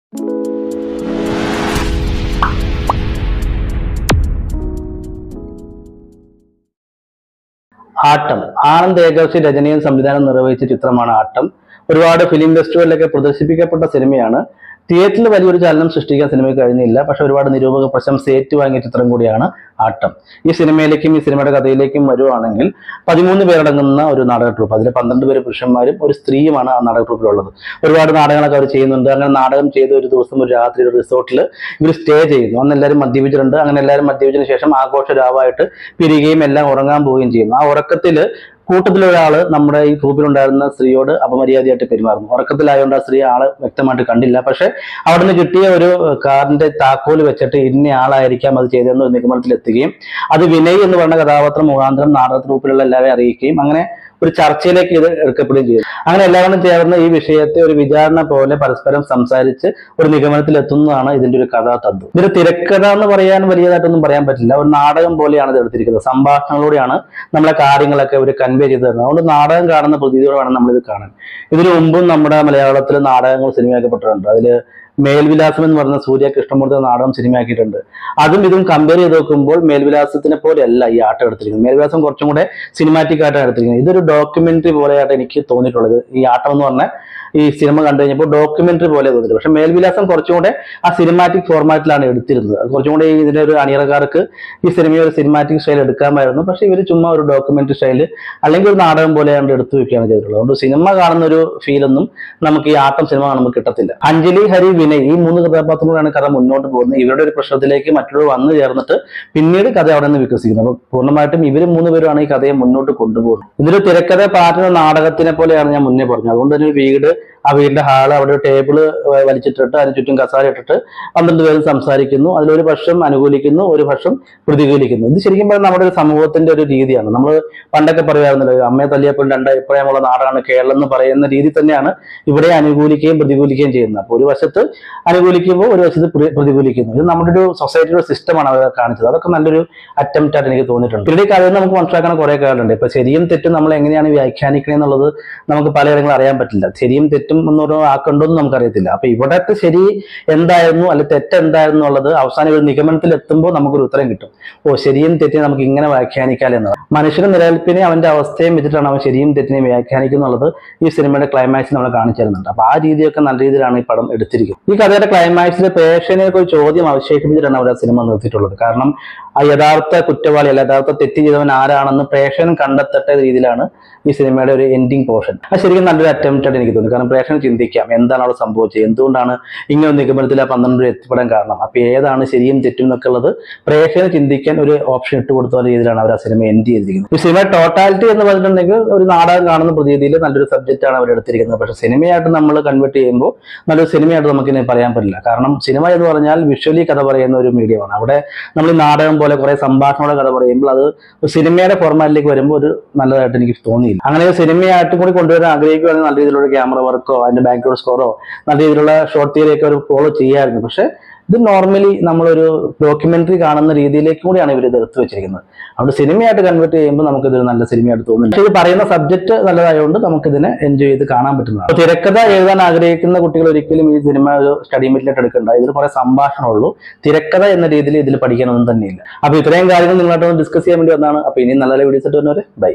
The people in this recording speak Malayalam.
ആട്ടം ആനന്ദ് ഏകാദശി രചനയും സംവിധാനം നിർവഹിച്ച ചിത്രമാണ് ആട്ടം ഒരുപാട് ഫിലിം ഫെസ്റ്റിവലിലൊക്കെ പ്രദർശിപ്പിക്കപ്പെട്ട സിനിമയാണ് തിയേറ്ററിൽ വലിയൊരു ചലനം സൃഷ്ടിക്കാൻ സിനിമയ്ക്ക് കഴിഞ്ഞില്ല പക്ഷെ ഒരുപാട് നിരൂപക പ്രശംസ ഏറ്റുവാങ്ങിയ ചിത്രം കൂടിയാണ് ആട്ടം ഈ സിനിമയിലേക്കും ഈ സിനിമയുടെ കഥയിലേക്കും വരുവാണെങ്കിൽ പതിമൂന്ന് പേരടങ്ങുന്ന ഒരു നാടക ട്രൂപ്പ് അതിൽ പന്ത്രണ്ട് പേര് പുരുഷന്മാരും ഒരു സ്ത്രീയുമാണ് ആ നാടക ട്രൂപ്പിലുള്ളത് ഒരുപാട് നാടകങ്ങളൊക്കെ അവർ ചെയ്യുന്നുണ്ട് അങ്ങനെ നാടകം ചെയ്ത ഒരു ദിവസം ഒരു രാത്രി ഒരു റിസോർട്ടിൽ ഇവർ സ്റ്റേ ചെയ്യുന്നു അന്ന് എല്ലാവരും മദ്യപിച്ചിട്ടുണ്ട് അങ്ങനെ എല്ലാവരും മദ്യപിച്ചതിന് ശേഷം ആഘോഷ രാവായിട്ട് പിരിയുകയും എല്ലാം ഉറങ്ങാൻ പോവുകയും ചെയ്യുന്നു ആ ഉറക്കത്തിൽ കൂട്ടത്തിലൊരാള് നമ്മുടെ ഈ ഗ്രൂപ്പിലുണ്ടായിരുന്ന സ്ത്രീയോട് അപമര്യാദയായിട്ട് പെരുമാറുന്നു ഉറക്കത്തിലായതുകൊണ്ട് ആ സ്ത്രീ ആളെ വ്യക്തമായിട്ട് കണ്ടില്ല പക്ഷെ അവിടുന്ന് കിട്ടിയ ഒരു കാറിന്റെ താക്കോല് വെച്ചിട്ട് ഇന്ന ആളായിരിക്കാം അത് ചെയ്തതെന്ന് ഒരു നിഗമനത്തിൽ എത്തുകയും അത് വിനയ് എന്ന് പറഞ്ഞ കഥാപാത്രം മുഖാന്തരം നാടക ഗ്രൂപ്പിലുള്ള എല്ലാവരെയും അറിയിക്കുകയും അങ്ങനെ ഒരു ചർച്ചയിലേക്ക് ഇത് എടുക്കപ്പെടുകയും ചെയ്തു അങ്ങനെ എല്ലാവരും ചേർന്ന് ഈ വിഷയത്തെ ഒരു വിചാരണ പോലെ പരസ്പരം സംസാരിച്ച് ഒരു നിഗമനത്തിൽ എത്തുന്നതാണ് ഇതിന്റെ ഒരു കഥാതത്വം ഇതിന്റെ തിരക്കഥ എന്ന് പറയാൻ വലിയതായിട്ടൊന്നും പറയാൻ പറ്റില്ല ഒരു നാടകം പോലെയാണ് ഇത് എടുത്തിരിക്കുന്നത് സംഭാഷണങ്ങളിലൂടെയാണ് നമ്മളെ കാര്യങ്ങളൊക്കെ ഒരു കൺവേ ചെയ്ത് തരുന്നത് അതുകൊണ്ട് നാടകം കാണുന്ന പ്രതീതിയോടെ വേണം നമ്മളിത് കാണാൻ ഇതിനു മുമ്പും നമ്മുടെ മലയാളത്തിൽ നാടകങ്ങൾ സിനിമയാക്കപ്പെട്ടിട്ടുണ്ട് അതിൽ മേൽവിലാസം എന്ന് പറഞ്ഞ സൂര്യ കൃഷ്ണമൂർത്തി എന്ന നാടകം സിനിമയാക്കിയിട്ടുണ്ട് അതും ഇതും കമ്പയർ ചെയ്ത് നോക്കുമ്പോൾ മേൽവിലാസത്തിനെ പോലെയല്ല ഈ ആട്ടം എടുത്തിരിക്കുന്നത് മേൽവിലാസം കുറച്ചും കൂടെ സിനിമാറ്റിക് ആയിട്ടാണ് എടുത്തിരിക്കുന്നത് ഇതൊരു ഡോക്യുമെന്ററി പോലെയായിട്ട് എനിക്ക് തോന്നിയിട്ടുള്ളത് ഈ ആട്ടം എന്ന് പറഞ്ഞ ഈ സിനിമ കണ്ടു കഴിഞ്ഞപ്പോൾ ഡോക്യുമെന്ററി പോലെ തോന്നിയിട്ട് പക്ഷെ മേൽവിലാസം കുറച്ചും കൂടെ ആ സിനിമാറ്റിക് ഫോർമാറ്റിലാണ് എടുത്തിരുന്നത് അത് കുറച്ചും കൂടെ ഈ ഇതിന്റെ ഒരു അണിയറക്കാർക്ക് ഈ സിനിമയെ ഒരു സിനിമാറ്റിക് സ്റ്റൈൽ എടുക്കാമായിരുന്നു പക്ഷെ ഇവർ ചുമ്മാ ഒരു ഡോക്യുമെന്ററി സ്റ്റൈൽ അല്ലെങ്കിൽ ഒരു നാടകം പോലെയാണ് എടുത്തു വെക്കുകയാണ് ചെയ്തിട്ടുള്ളത് അതുകൊണ്ട് സിനിമ കാണുന്ന ഒരു ഫീലൊന്നും നമുക്ക് ഈ ആട്ടം സിനിമ കാണുമ്പോൾ കിട്ടത്തില്ല അഞ്ജലി ഹരി വിനയ് ഈ മൂന്ന് കഥാപാത്രങ്ങളാണ് കഥ മുന്നോട്ട് പോകുന്നത് ഇവരുടെ ഒരു പ്രശ്നത്തിലേക്ക് മറ്റുള്ളവർ വന്നു ചേർന്നിട്ട് പിന്നീട് കഥ അവിടെ നിന്ന് വികസിക്കുന്നത് അപ്പൊ പൂർണ്ണമായിട്ടും ഇവർ മൂന്ന് പേരുമാണ് ഈ കഥയെ മുന്നോട്ട് കൊണ്ടുപോകുന്നത് ഇതൊരു തിരക്കഥ പാറ്റുന്ന നാടകത്തിനെ പോലെയാണ് ഞാൻ മുന്നേ പറഞ്ഞത് അതുകൊണ്ട് തന്നെ ഒരു വീട് ആ വീടിന്റെ ഹാള് അവിടെ ഒരു ടേബിള് വലിച്ചിട്ടിട്ട് അതിന് ചുറ്റും കസാര ഇട്ടിട്ട് പന്ത്രണ്ട് പേരും സംസാരിക്കുന്നു അതിലൊരു പക്ഷം അനുകൂലിക്കുന്നു ഒരു പക്ഷം പ്രതികൂലിക്കുന്നു ഇത് ശരിക്കും പറഞ്ഞാൽ നമ്മുടെ ഒരു സമൂഹത്തിന്റെ ഒരു രീതിയാണ് നമ്മൾ പണ്ടൊക്കെ പറയാറുണ്ടല്ലോ അമ്മയെ തല്ലിയപ്പോൾ രണ്ട് അഭിപ്രായമുള്ള നാടാണ് കേരളം എന്ന് പറയുന്ന രീതി തന്നെയാണ് ഇവിടെ അനുകൂലിക്കുകയും പ്രതികൂലിക്കുകയും ചെയ്യുന്നത് അപ്പോൾ ഒരു വശത്ത് അനുകൂലിക്കുമ്പോൾ ഒരു വശത്ത് പ്ര- പ്രതികൂലിക്കുന്നു ഇത് നമ്മുടെ ഒരു സൊസൈറ്റിയുടെ സിസ്റ്റമാണ് അവർ കാണിച്ചത് അതൊക്കെ നല്ലൊരു അറ്റംപ്റ്റ് ആയിട്ട് എനിക്ക് തോന്നിയിട്ടുണ്ട് പിന്നെ ഈ കഥയിൽ നമുക്ക് മനസ്സിലാക്കാൻ കുറെ കാര്യങ്ങളുണ്ട് ഇപ്പൊ ശരിയും തെറ്റും നമ്മൾ എങ്ങനെയാണ് വ്യാഖ്യാനിക്കണേ എന്നുള്ളത് നമുക്ക് പല കാര്യങ്ങളും അറിയാൻ പറ്റില്ല ശരിയും തെറ്റും എന്നൊരു ആക്കണ്ടോന്ന് നമുക്കറിയത്തില്ല അപ്പൊ ഇവിടത്തെ ശരി എന്തായിരുന്നു അല്ലെ തെറ്റ് എന്തായിരുന്നു എന്നുള്ളത് അവസാനം ഒരു നിഗമനത്തിൽ എത്തുമ്പോൾ നമുക്കൊരു ഉത്തരം കിട്ടും ഓ ശരിയും തെറ്റിനെ നമുക്ക് ഇങ്ങനെ വ്യാഖ്യാനിക്കാം എന്നത് മനുഷ്യന്റെ നിലനിൽപ്പിനെ അവന്റെ അവസ്ഥയും വെച്ചിട്ടാണ് അവൻ ശരിയും തെറ്റിനെയും വ്യാഖ്യാനിക്കുന്നുള്ളത് ഈ സിനിമയുടെ ക്ലൈമാക്സ് നമ്മൾ കാണിച്ചു തരുന്നുണ്ട് അപ്പൊ ആ രീതിയൊക്കെ നല്ല രീതിയിലാണ് ഈ പടം എടുത്തിരിക്കുന്നത് ഈ കഥയുടെ ക്ലൈമാക്സിൽ പേഷ്യനെ ഒരു ചോദ്യം അവശേഷിപ്പിച്ചിട്ടാണ് അവർ ആ സിനിമ നിർത്തിയിട്ടുള്ളത് കാരണം ആ യഥാർത്ഥ കുറ്റവാളി അല്ല യഥാർത്ഥ തെറ്റ് ചെയ്തവൻ ആരാണെന്ന് പ്രേക്ഷകൻ കണ്ടെത്തട്ട രീതിയിലാണ് ഈ സിനിമയുടെ ഒരു എൻഡിങ് പോർഷൻ അത് ശരിക്കും നല്ലൊരു അറ്റംപ്റ്റ് ആയിട്ട് എനിക്ക് തോന്നി കാരണം പ്രേക്ഷകൻ ചിന്തിക്കാം എന്താണ് അവിടെ സംഭവിച്ചത് എന്തുകൊണ്ടാണ് ഇങ്ങനെ ഒരു നിഗമനത്തിൽ ആ പന്ത്രണ്ട് പേര് എത്തിപ്പെടാൻ കാരണം അപ്പൊ ഏതാണ് ശരിയും തെറ്റും എന്നൊക്കെ ഉള്ളത് പ്രേക്ഷകന് ചിന്തിക്കാൻ ഒരു ഓപ്ഷൻ ഇട്ട് കൊടുത്ത രീതിയിലാണ് അവർ ആ സിനിമ എൻഡ് ചെയ്തിരിക്കുന്നത് ഈ സിനിമ ടോട്ടാലിറ്റി എന്ന് പറഞ്ഞിട്ടുണ്ടെങ്കിൽ ഒരു നാടകം കാണുന്ന പ്രതീതിയിൽ നല്ലൊരു സബ്ജക്റ്റ് ആണ് അവർ എടുത്തിരിക്കുന്നത് പക്ഷെ സിനിമയായിട്ട് നമ്മൾ കൺവേർട്ട് ചെയ്യുമ്പോൾ നല്ലൊരു സിനിമയായിട്ട് നമുക്ക് ഇനി പറയാൻ പറ്റില്ല കാരണം സിനിമ എന്ന് പറഞ്ഞാൽ വിഷ്വലി കഥ പറയുന്ന ഒരു മീഡിയമാണ് അവിടെ നമ്മൾ ഈ നാടകം പോലെ കുറെ സംഭാഷണങ്ങളുടെ കഥ പറയുമ്പോൾ അത് ഒരു സിനിമയുടെ ഫോർമാറ്റിലേക്ക് വരുമ്പോൾ ഒരു നല്ലതായിട്ട് എനിക്ക് തോന്നിയില്ല അങ്ങനെ ഒരു സിനിമയായിട്ട് കൂടി കൊണ്ടുവരാൻ ആഗ്രഹിക്കുകയാണെങ്കിൽ നല്ല രീതിയിലുള്ള ക്യാമറ വർക്കോ അതിന്റെ ബാക്ക്ഗ്രൗണ്ട് സ്കോറോ നല്ല രീതിയിലുള്ള ഷോർട്ട് തിയറിയൊക്കെ ഒരു ഫോളോ ചെയ്യാമായിരുന്നു പക്ഷെ ഇത് നോർമലി നമ്മളൊരു ഡോക്യുമെന്ററി കാണുന്ന രീതിയിലേക്ക് കൂടിയാണ് ഇവർ ഇത് എടുത്തു വെച്ചിരിക്കുന്നത് അതുകൊണ്ട് സിനിമയായിട്ട് കൺവേർട്ട് ചെയ്യുമ്പോൾ നമുക്ക് ഇതൊരു നല്ല സിനിമയായിട്ട് തോന്നുന്നു പക്ഷേ ഇത് പറയുന്ന സബ്ജക്ട് നല്ലതായതുകൊണ്ട് നമുക്ക് ഇതിനെ എൻജോയ് ചെയ്ത് കാണാൻ പറ്റുന്നതാണ് അപ്പോൾ തിരക്കഥ എഴുതാൻ ആഗ്രഹിക്കുന്ന കുട്ടികൾ ഒരിക്കലും ഈ സിനിമ ഒരു സ്റ്റഡി മെറ്റീരിയലായിട്ട് എടുക്കണ്ട ഇതിൽ കുറെ സംഭാഷണമുള്ളൂ തിരക്കഥ എന്ന രീതിയിൽ ഇതിൽ പഠിക്കാനൊന്നും തന്നെയില്ല അപ്പോൾ ഇത്രയും കാര്യങ്ങൾ നിങ്ങളായിട്ടൊന്ന് ഡിസ്കസ് ചെയ്യാൻ വേണ്ടി വന്നതാണ് അപ്പോൾ ഇനി നല്ല നല്ല വീഡിയോസ് ഇട്ട് വരുന്നവരെ ബൈ